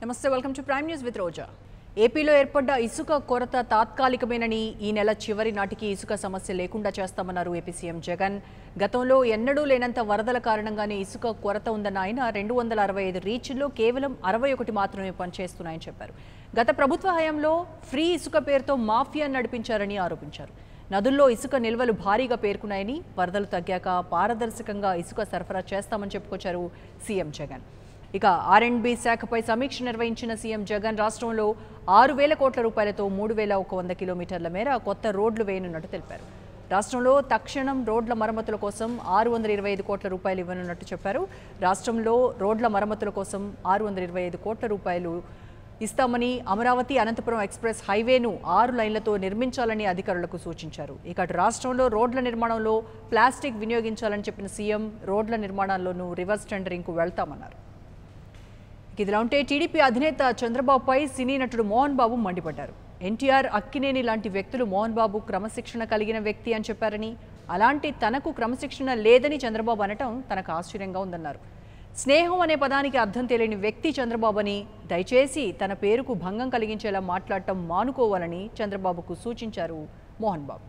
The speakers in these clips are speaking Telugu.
నమస్తే welcome to Prime News with Roja ఏపీలో ఏర్పడ్డ ఇసుక కొరత తాత్కాలికమేనని ఈ నెల చివరి నాటికి ఇసుక సమస్య లేకుండా చేస్తామన్నారు ఏపీ సీఎం జగన్ గతంలో ఎన్నడూ లేనంత వరదల కారణంగానే ఇసుక కొరత ఉందన్న ఆయన రెండు వందల అరవై ఐదు రీచ్ల్లో కేవలం అరవై ఒకటి మాత్రమే పనిచేస్తున్నాయని చెప్పారు గత ప్రభుత్వ హయాంలో ఫ్రీ ఇసుక పేరుతో మాఫియా నడిపించారని ఆరోపించారు నదుల్లో ఇసుక నిల్వలు భారీగా పేర్కొన్నాయని వరదలు తగ్గాక పారదర్శకంగా ఇసుక సరఫరా చేస్తామని చెప్పుకొచ్చారు సీఎం జగన్ ఇక ఆర్ అండ్ బి శాఖపై సమీక్ష నిర్వహించిన సీఎం జగన్ రాష్ట్రంలో ఆరు వేల కోట్ల రూపాయలతో మూడు వేల ఒక వంద కిలోమీటర్ల మేర కొత్త రోడ్లు వేయనున్నట్టు తెలిపారు రాష్ట్రంలో తక్షణం రోడ్ల మరమ్మతుల కోసం ఆరు వందల ఇరవై ఐదు కోట్ల రూపాయలు ఇవ్వనున్నట్టు చెప్పారు రాష్ట్రంలో రోడ్ల మరమ్మతుల కోసం ఆరు వందల ఇరవై ఐదు కోట్ల రూపాయలు ఇస్తామని అమరావతి అనంతపురం ఎక్స్ప్రెస్ హైవేను ఆరు లైన్లతో నిర్మించాలని అధికారులకు సూచించారు ఇక అటు రాష్ట్రంలో రోడ్ల నిర్మాణంలో ప్లాస్టిక్ వినియోగించాలని చెప్పిన సీఎం రోడ్ల నిర్మాణాల్లోనూ రివర్స్ టెండరింగ్కు వెళ్తామన్నారు ఇదిలా ఉంటే టీడీపీ అధినేత చంద్రబాబుపై సినీ నటుడు మోహన్ బాబు మండిపడ్డారు ఎన్టీఆర్ అక్కినేని లాంటి వ్యక్తులు మోహన్ బాబు క్రమశిక్షణ కలిగిన వ్యక్తి అని చెప్పారని అలాంటి తనకు క్రమశిక్షణ లేదని చంద్రబాబు అనటం తనకు ఆశ్చర్యంగా ఉందన్నారు స్నేహం అనే పదానికి అర్థం తెలియని వ్యక్తి చంద్రబాబు అని దయచేసి తన పేరుకు భంగం కలిగించేలా మాట్లాడటం మానుకోవాలని చంద్రబాబుకు సూచించారు మోహన్ బాబు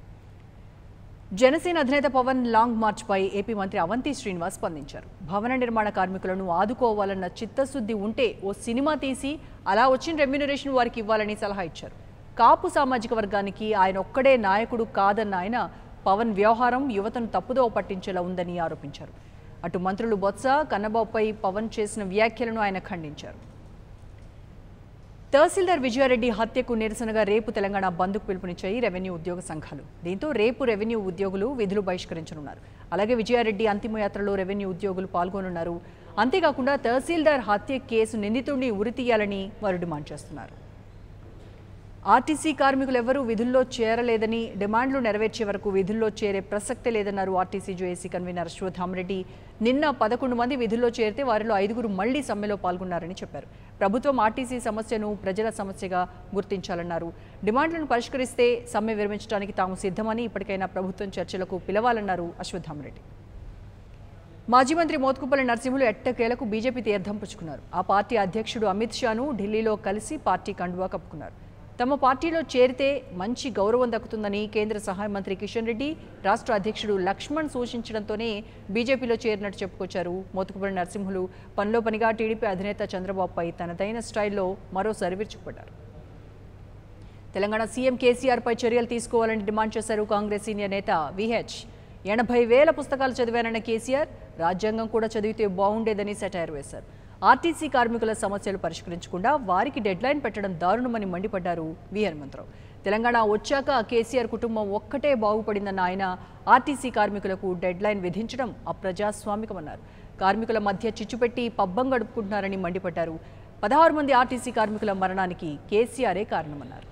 జనసేన అధినేత పవన్ లాంగ్ మార్చ్ పై ఏపీ మంత్రి అవంతి శ్రీనివాస్ స్పందించారు భవన నిర్మాణ కార్మికులను ఆదుకోవాలన్న చిత్తశుద్ధి ఉంటే ఓ సినిమా తీసి అలా వచ్చిన రెమ్యూనరేషన్ వారికి ఇవ్వాలని సలహా ఇచ్చారు కాపు సామాజిక వర్గానికి ఆయన ఒక్కడే నాయకుడు కాదన్న ఆయన పవన్ వ్యవహారం యువతను తప్పుదో పట్టించేలా ఉందని ఆరోపించారు అటు మంత్రులు బొత్స కన్నబాబుపై పవన్ చేసిన వ్యాఖ్యలను ఆయన ఖండించారు తహసీల్దార్ విజయారెడ్డి హత్యకు నిరసనగా రేపు తెలంగాణ బంద్కు పిలుపునిచ్చాయి రెవెన్యూ ఉద్యోగ సంఘాలు దీంతో రేపు రెవెన్యూ ఉద్యోగులు విధులు బహిష్కరించనున్నారు అలాగే విజయారెడ్డి అంతిమయాత్రలో రెవెన్యూ ఉద్యోగులు పాల్గొనున్నారు అంతేకాకుండా తహసీల్దార్ హత్య కేసు నిందితుడిని ఉరితీయాలని వారు డిమాండ్ చేస్తున్నారు ఆర్టీసీ కార్మికులు ఎవరూ విధుల్లో చేరలేదని డిమాండ్లు నెరవేర్చే వరకు విధుల్లో చేరే ప్రసక్తే లేదన్నారు ఆర్టీసీ జేఏసీ కన్వీనర్ అశ్వత్థామరెడ్డి నిన్న పదకొండు మంది విధుల్లో చేరితే వారిలో ఐదుగురు మళ్లీ సమ్మెలో పాల్గొన్నారని చెప్పారు ప్రభుత్వం ఆర్టీసీ సమస్యను ప్రజల సమస్యగా గుర్తించాలన్నారు డిమాండ్లను పరిష్కరిస్తే సమ్మె విరమించడానికి తాము సిద్ధమని ఇప్పటికైనా ప్రభుత్వం చర్చలకు పిలవాలన్నారు అశ్వత్థామరెడ్డి మాజీ మంత్రి మోత్కుపల్లి నరసింహులు ఎట్టకేలకు బీజేపీ తీర్థం పుచ్చుకున్నారు ఆ పార్టీ అధ్యక్షుడు అమిత్ షాను ఢిల్లీలో కలిసి పార్టీ కండువా కప్పుకున్నారు తమ పార్టీలో చేరితే మంచి గౌరవం దక్కుతుందని కేంద్ర సహాయ మంత్రి కిషన్ రెడ్డి రాష్ట్ర అధ్యక్షుడు లక్ష్మణ్ సూచించడంతోనే బీజేపీలో చేరినట్టు చెప్పుకొచ్చారు మోతుకుపల్లి నరసింహులు పనిలో పనిగా టీడీపీ అధినేత చంద్రబాబుపై తనదైన స్టైల్లో మరోసారి విరుచుకుపడ్డారు తెలంగాణ సీఎం కేసీఆర్పై చర్యలు తీసుకోవాలని డిమాండ్ చేశారు కాంగ్రెస్ సీనియర్ నేత విహెచ్ ఎనభై వేల పుస్తకాలు చదివారన్న కేసీఆర్ రాజ్యాంగం కూడా చదివితే బాగుండేదని సెటైర్ వేశారు ఆర్టీసీ కార్మికుల సమస్యలు పరిష్కరించకుండా వారికి డెడ్లైన్ పెట్టడం దారుణమని మండిపడ్డారు వి హనుమంతరావు తెలంగాణ వచ్చాక కేసీఆర్ కుటుంబం ఒక్కటే బాగుపడిందన్న ఆయన ఆర్టీసీ కార్మికులకు డెడ్లైన్ విధించడం అప్రజాస్వామికమన్నారు కార్మికుల మధ్య చిచ్చుపెట్టి పబ్బం గడుపుకుంటున్నారని మండిపడ్డారు పదహారు మంది ఆర్టీసీ కార్మికుల మరణానికి కేసీఆరే కారణమన్నారు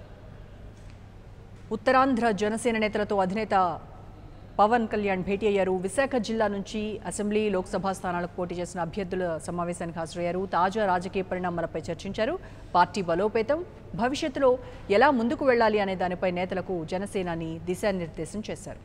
ఉత్తరాంధ్ర జనసేన నేతలతో అధినేత పవన్ కళ్యాణ్ భేటీ అయ్యారు విశాఖ జిల్లా నుంచి అసెంబ్లీ లోక్సభ స్థానాలకు పోటీ చేసిన అభ్యర్థుల సమావేశానికి హాజరయ్యారు తాజా రాజకీయ పరిణామాలపై చర్చించారు పార్టీ బలోపేతం భవిష్యత్తులో ఎలా ముందుకు వెళ్లాలి అనే దానిపై నేతలకు జనసేనాని దిశానిర్దేశం చేశారు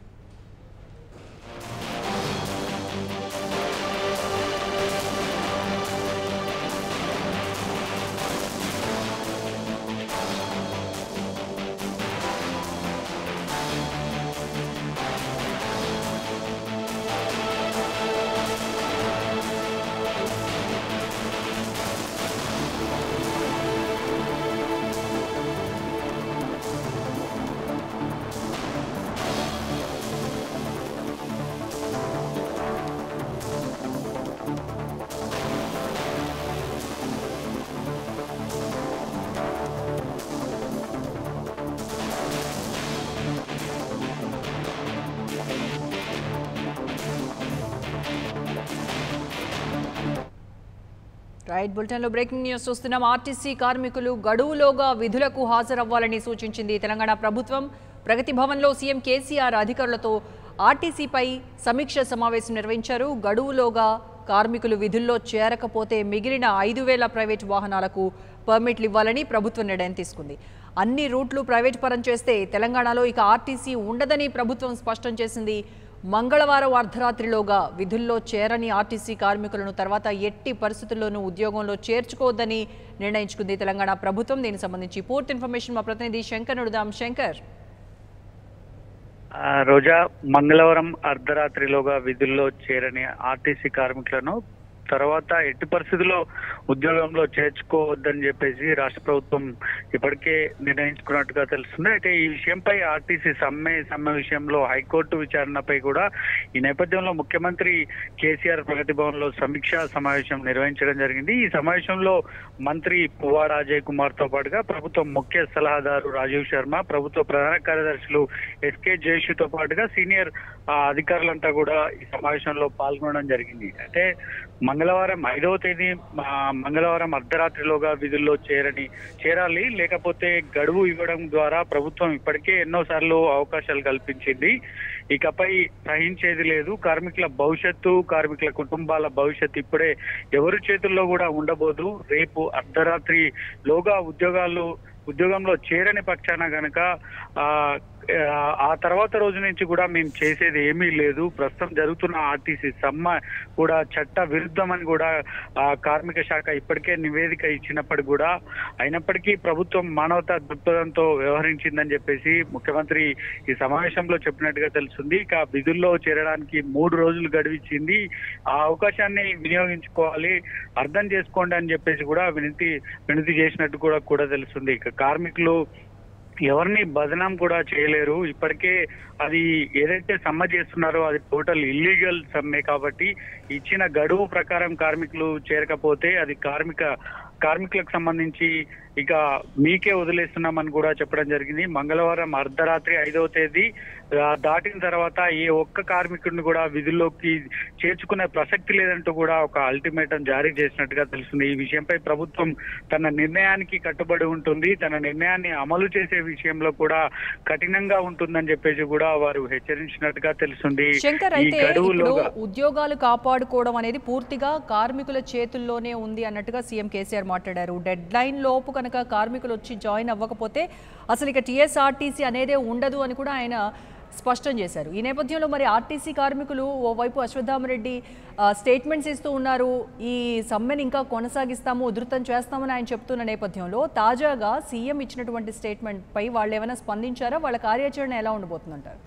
రైట్ బులెటిన్లో బ్రేకింగ్ న్యూస్ చూస్తున్నాం ఆర్టీసీ కార్మికులు గడువులోగా విధులకు హాజరవ్వాలని సూచించింది తెలంగాణ ప్రభుత్వం ప్రగతి భవన్లో సీఎం కేసీఆర్ అధికారులతో ఆర్టీసీపై సమీక్ష సమావేశం నిర్వహించారు గడువులోగా కార్మికులు విధుల్లో చేరకపోతే మిగిలిన ఐదు వేల ప్రైవేట్ వాహనాలకు పర్మిట్లు ఇవ్వాలని ప్రభుత్వం నిర్ణయం తీసుకుంది అన్ని రూట్లు ప్రైవేట్ పరం చేస్తే తెలంగాణలో ఇక ఆర్టీసీ ఉండదని ప్రభుత్వం స్పష్టం చేసింది మంగళవారం అర్ధరాత్రిలోగా విధుల్లో చేరని ఆర్టీసీ కార్మికులను తర్వాత ఎట్టి పరిస్థితుల్లోనూ ఉద్యోగంలో చేర్చుకోవద్దని నిర్ణయించుకుంది తెలంగాణ ప్రభుత్వం దీనికి సంబంధించి పూర్తి ఇన్ఫర్మేషన్ మా ప్రతినిధి శంకర్ నుడుదాం శంకర్ ఆ, రోజా మంగళవారం అర్ధరాత్రిలోగా విధుల్లో చేరని ఆర్టీసీ కార్మికులను తర్వాత ఎట్టి పరిస్థితుల్లో ఉద్యోగంలో చేర్చుకోవద్దని చెప్పేసి రాష్ట్ర ప్రభుత్వం ఇప్పటికే నిర్ణయించుకున్నట్టుగా తెలుస్తుంది అయితే ఈ విషయంపై ఆర్టీసీ సమ్మె సమ్మె విషయంలో హైకోర్టు విచారణపై కూడా ఈ నేపథ్యంలో ముఖ్యమంత్రి కేసీఆర్ ప్రగతి భవన్ లో సమీక్షా సమావేశం నిర్వహించడం జరిగింది ఈ సమావేశంలో మంత్రి పువ్వాడ అజయ్ కుమార్ తో పాటుగా ప్రభుత్వ ముఖ్య సలహాదారు రాజీవ్ శర్మ ప్రభుత్వ ప్రధాన కార్యదర్శులు ఎస్కే జయేషుతో పాటుగా సీనియర్ ఆ, అధికారులంతా కూడా ఈ సమావేశంలో పాల్గొనడం జరిగింది అంటే మంగళవారం ఐదవ తేదీ ఆ, మంగళవారం అర్ధరాత్రిలోగా విధుల్లో చేరని చేరాలి లేకపోతే గడువు ఇవ్వడం ద్వారా ప్రభుత్వం ఇప్పటికే ఎన్నోసార్లు అవకాశాలు కల్పించింది ఇకపై సహించేది లేదు కార్మికుల భవిష్యత్తు కార్మికుల కుటుంబాల భవిష్యత్తు ఇప్పుడే ఎవరి చేతుల్లో కూడా ఉండబోదు రేపు అర్ధరాత్రి లోగా ఉద్యోగాలు ఉద్యోగంలో చేరని పక్షాన గనక ఆ ఆ తర్వాత రోజు నుంచి కూడా మేము చేసేది ఏమీ లేదు ప్రస్తుతం జరుగుతున్న ఆర్టీసీ సమ్మె కూడా చట్ట విరుద్ధమని కూడా ఆ కార్మిక శాఖ ఇప్పటికే నివేదిక ఇచ్చినప్పటికీ కూడా అయినప్పటికీ ప్రభుత్వం మానవతా దృక్పథంతో వ్యవహరించిందని చెప్పేసి ముఖ్యమంత్రి ఈ సమావేశంలో చెప్పినట్టుగా తెలుస్తుంది ఇక విధుల్లో చేరడానికి మూడు రోజులు గడివిచ్చింది ఆ అవకాశాన్ని వినియోగించుకోవాలి అర్థం చేసుకోండి అని చెప్పేసి కూడా వినతి వినతి చేసినట్టు కూడా కూడా తెలుస్తుంది ఇక కార్మికులు ఎవరిని బదనాం కూడా చేయలేరు ఇప్పటికే అది ఏదైతే సమ్మె చేస్తున్నారో అది టోటల్ ఇల్లీగల్ సమ్మె కాబట్టి ఇచ్చిన గడువు ప్రకారం కార్మికులు చేరకపోతే అది కార్మిక కార్మికులకు సంబంధించి ఇక మీకే వదిలేస్తున్నామని కూడా చెప్పడం జరిగింది మంగళవారం అర్ధరాత్రి ఐదవ తేదీ ఆ, దాటిన తర్వాత ఏ ఒక్క కార్మికుడిని కూడా విధుల్లోకి చేర్చుకునే ప్రసక్తి లేదంటూ కూడా ఒక అల్టిమేటం జారీ చేసినట్టుగా తెలుస్తుంది ఈ విషయంపై ప్రభుత్వం తన నిర్ణయానికి కట్టుబడి ఉంటుంది తన నిర్ణయాన్ని అమలు చేసే విషయంలో కూడా కఠినంగా ఉంటుందని చెప్పేసి కూడా వారు హెచ్చరించినట్టుగా తెలుస్తుంది శంకర్ ఈ అయితే ఇప్పుడు గడువులోగా ఉద్యోగాలు కాపాడుకోవడం అనేది పూర్తిగా కార్మికుల చేతుల్లోనే ఉంది అన్నట్టుగా సీఎం కేసీఆర్ మాట్లాడారు డెడ్ లైన్ లోపు కనుక కార్మికులు వచ్చి జాయిన్ అవ్వకపోతే అసలు ఇక టీఎస్ఆర్టీసీ అనేదే ఉండదు అని కూడా ఆయన స్పష్టం చేశారు ఈ నేపథ్యంలో మరి ఆర్టీసీ కార్మికులు ఓవైపు అశ్వత్థామరెడ్డి ఆ, స్టేట్మెంట్స్ ఇస్తూ ఉన్నారు ఈ సమ్మెను ఇంకా కొనసాగిస్తాము ఉధృతం చేస్తామని ఆయన చెప్తున్న నేపథ్యంలో తాజాగా సీఎం ఇచ్చినటువంటి స్టేట్మెంట్ పై వాళ్ళు ఏమైనా స్పందించారా వాళ్ళ కార్యాచరణ ఎలా ఉండబోతుందంటారు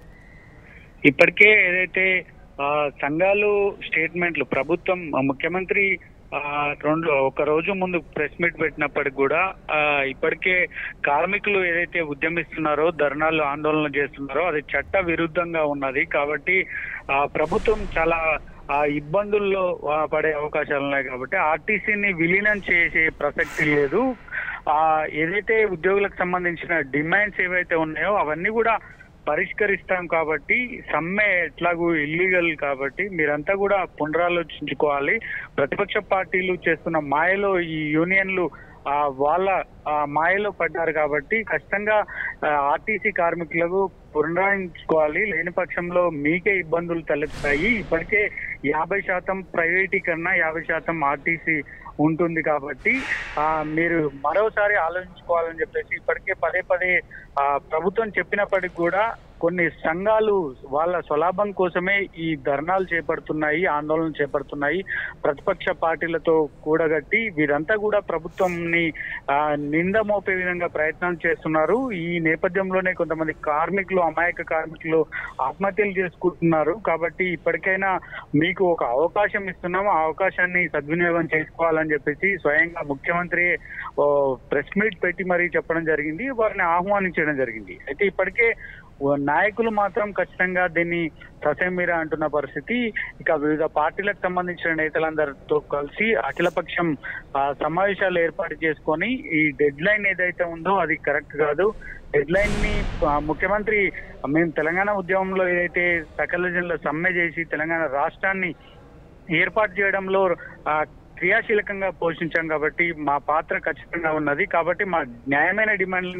ఇప్పటికే ఏదైతే ఆ, సంఘాలు స్టేట్మెంట్లు ప్రభుత్వం ఆ, ముఖ్యమంత్రి ఆ, రెండు ఒక రోజు ముందు ప్రెస్ మీట్ పెట్టినప్పటికి కూడా ఆ, ఇప్పటికే కార్మికులు ఏదైతే ఉద్యమిస్తున్నారో ధర్నాలు ఆందోళన చేస్తున్నారో అది చట్ట విరుద్ధంగా ఉన్నది కాబట్టి ఆ, ప్రభుత్వం చాలా ఆ ఇబ్బందుల్లో ఆ, పడే అవకాశాలు ఉన్నాయి కాబట్టి ఆర్టీసీని విలీనం చేసే ప్రసక్తి లేదు ఆ ఏదైతే ఉద్యోగులకు సంబంధించిన డిమాండ్స్ ఏవైతే ఉన్నాయో అవన్నీ కూడా పరిష్కరిస్తాం కాబట్టి సమ్మె ఎట్లాగూ ఇల్లీగల్ కాబట్టి మీరంతా కూడా పునరాలోచించుకోవాలి ప్రతిపక్ష పార్టీలు చేస్తున్న మాయలో ఈ యూనియన్లు ఆ వాళ్ళ ఆ మాయలో పడ్డారు కాబట్టి ఖచ్చితంగా ఆర్టీసీ కార్మికులకు పునరాయించుకోవాలి లేని పక్షంలో మీకే ఇబ్బందులు తలెత్తాయి ఇప్పటికే యాభై శాతం ప్రైవేటీకరణ యాభై శాతం ఆర్టీసీ ఉంటుంది కాబట్టి ఆ మీరు మరోసారి ఆలోచించుకోవాలని చెప్పేసి ఇప్పటికే పదే పదే ఆ ప్రభుత్వం చెప్పినప్పటికి కూడా కొన్ని సంఘాలు వాళ్ళ స్వలాభం కోసమే ఈ ధర్నాలు చేపడుతున్నాయి ఆందోళన చేపడుతున్నాయి ప్రతిపక్ష పార్టీలతో కూడగట్టి వీరంతా కూడా ప్రభుత్వంని ఆ, నింద మోపే విధంగా ప్రయత్నాలు చేస్తున్నారు ఈ నేపథ్యంలోనే కొంతమంది కార్మికులు అమాయక కార్మికులు ఆత్మహత్యలు చేసుకుంటున్నారు కాబట్టి ఇప్పటికైనా మీకు ఒక అవకాశం ఇస్తున్నాము ఆ అవకాశాన్ని సద్వినియోగం చేసుకోవాలని చెప్పేసి స్వయంగా ముఖ్యమంత్రి ఓ, ప్రెస్ మీట్ పెట్టి మరీ చెప్పడం జరిగింది వారిని ఆహ్వానించడం జరిగింది అయితే ఇప్పటికే ఓ నాయకులు మాత్రం ఖచ్చితంగా దీన్ని ససేమిరా అంటున్న పరిస్థితి ఇక వివిధ పార్టీలకు సంబంధించిన నేతలందరితో కలిసి అఖిలపక్షం ఆ, సమావేశాలు ఏర్పాటు చేసుకొని ఈ డెడ్ లైన్ ఏదైతే ఉందో అది కరెక్ట్ కాదు డెడ్ లైన్ ని ఆ, ముఖ్యమంత్రి మేము తెలంగాణ ఉద్యమంలో ఏదైతే సకల జనుల సమ్మె చేసి తెలంగాణ రాష్ట్రాన్ని ఏర్పాటు చేయడంలో ఆ, క్రియాశీలకంగా పోషించాం కాబట్టి మా పాత్ర ఖచ్చితంగా ఉన్నది కాబట్టి మా న్యాయమైన డిమాండ్లని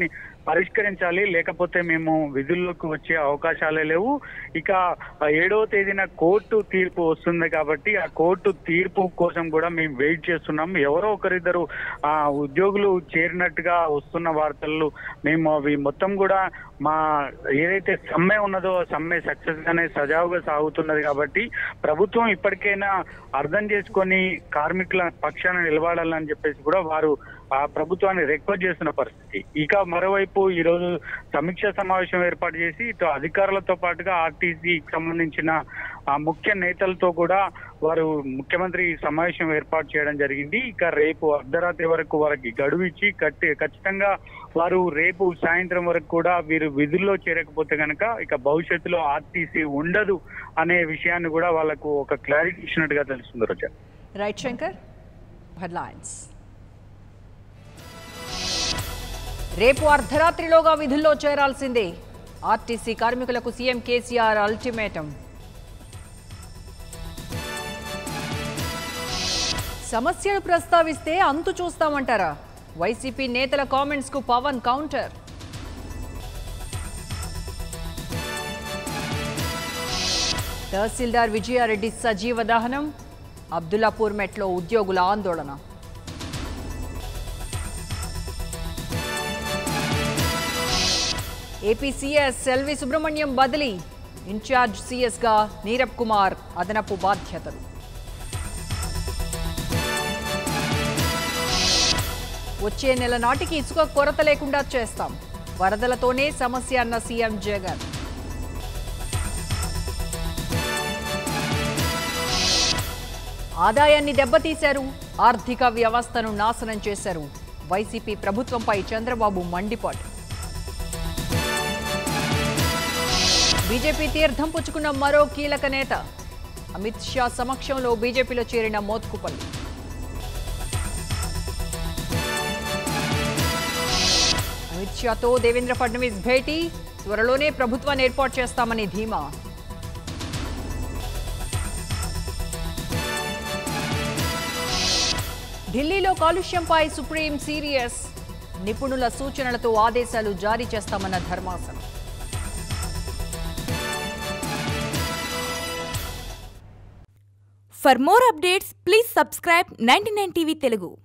పరిష్కరించాలి లేకపోతే మేము విధుల్లోకి వచ్చే అవకాశాలే లేవు ఇక ఏడవ తేదీన కోర్టు తీర్పు వస్తుంది కాబట్టి ఆ కోర్టు తీర్పు కోసం కూడా మేము వెయిట్ చేస్తున్నాం ఎవరో ఒకరిద్దరు ఆ ఉద్యోగులు చేరినట్టుగా వస్తున్న వార్తలు మేము అవి మొత్తం కూడా మా ఏదైతే సమ్మె ఉన్నదో ఆ సమ్మె సక్సెస్ గానే సజావుగా సాగుతున్నది కాబట్టి ప్రభుత్వం ఇప్పటికైనా అర్థం చేసుకొని కార్మికుల పక్షాన నిలబడాలని చెప్పేసి కూడా వారు ఆ ప్రభుత్వాన్ని రిక్వెస్ట్ చేస్తున్న పరిస్థితి ఇక మరోవైపు ఈ రోజు సమీక్ష సమావేశం ఏర్పాటు చేసి ఇటు అధికారులతో పాటుగా ఆర్టీసీకి సంబంధించిన ఆ ముఖ్య నేతలతో కూడా వారు ముఖ్యమంత్రి ఈ సమావేశం ఏర్పాటు చేయడం జరిగింది ఇక రేపు అర్ధరాత్రి వరకు వారికి గడువు ఇచ్చి కట్టి ఖచ్చితంగా వారు రేపు సాయంత్రం వరకు కూడా వీరు విధుల్లో చేరకపోతే కనుక ఇక భవిష్యత్తులో ఆర్టీసీ ఉండదు అనే విషయాన్ని కూడా వాళ్ళకు ఒక క్లారిటీ ఇచ్చినట్టుగా తెలుస్తుంది రోజా రైట్ శంకర్ హెడ్లైన్స్ రేపు అర్ధరాత్రిలోగా విధుల్లో చేరాల్సిందే ఆర్టీసీ కార్మికులకు సీఎం కేసీఆర్ అల్టిమేటం సమస్యలు ప్రస్తావిస్తే అంతు చూస్తామంటారా వైసీపీ నేతల కామెంట్స్ కు పవన్ కౌంటర్ తహసీల్దార్ విజయారెడ్డి సజీవ దహనం అబ్దుల్లాపూర్ మెట్లో ఉద్యోగుల ఆందోళన ఏపీ సీఎస్ ఎల్వి సుబ్రహ్మణ్యం బదిలీ ఇన్ఛార్జ్ సీఎస్గా నీరబ్ కుమార్ అదనపు బాధ్యతలు వచ్చే నెల నాటికి ఇసుక కొరత లేకుండా చేస్తాం వరదలతోనే సమస్య అన్న సీఎం జగన్ ఆదాయాన్ని దెబ్బతీశారు ఆర్థిక వ్యవస్థను నాశనం చేశారు వైసీపీ ప్రభుత్వంపై చంద్రబాబు మండిపాటు బీజేపీ తీర్థం పుచ్చుకున్న మరో కీలక నేత అమిత్ షా సమక్షంలో బీజేపీలో చేరిన మోత్కుపల్లి అమిత్ షాతో దేవేంద్ర ఫడ్నవీస్ భేటీ త్వరలోనే ప్రభుత్వాన్ని ఏర్పాటు చేస్తామని ధీమా ఢిల్లీలో కాలుష్యంపై సుప్రీం సీరియస్ నిపుణుల సూచనలతో ఆదేశాలు జారీ చేస్తామన్న ధర్మాసనం For more updates, please subscribe 99 TV Telugu.